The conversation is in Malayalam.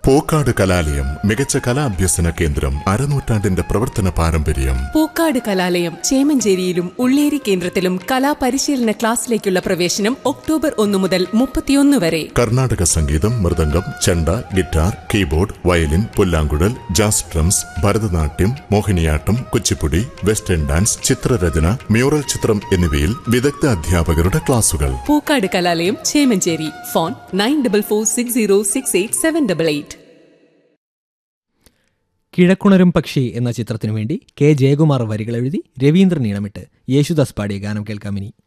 പൂക്കാട് കലാലയം മികച്ച കലാഭ്യസന കേന്ദ്രം അരനൂറ്റാണ്ടിന്റെ പ്രവർത്തന പാരമ്പര്യം പൂക്കാട് കലാലയം ചേമഞ്ചേരിയിലും ഉള്ളേരി കേന്ദ്രത്തിലും കലാപരിശീലന ക്ലാസ്സിലേക്കുള്ള പ്രവേശനം ഒക്ടോബർ ഒന്ന് മുതൽ മുപ്പത്തിയൊന്ന് വരെ കർണാടക സംഗീതം mridangam chenda guitar keyboard violin പുല്ലാങ്കുഴൽ jazz drums Bharatanatyam Mohiniyattam Kuchipudi western dance ചിത്രരചന മ്യൂറൽ ചിത്രം എന്നിവയിൽ വിദഗ്ധ അധ്യാപകരുടെ ക്ലാസുകൾ Pookkad Kalalayam Chemancheri phone nine double four six zero six eight seven double eight കിഴക്കുണരും പക്ഷി എന്ന ചിത്രത്തിനു വേണ്ടി കെ ജയകുമാർ വരികൾ എഴുതി രവീന്ദ്രൻ ഈണമിട്ട് യേശുദാസ് പാടിയ ഗാനം കേൾക്കാമിനി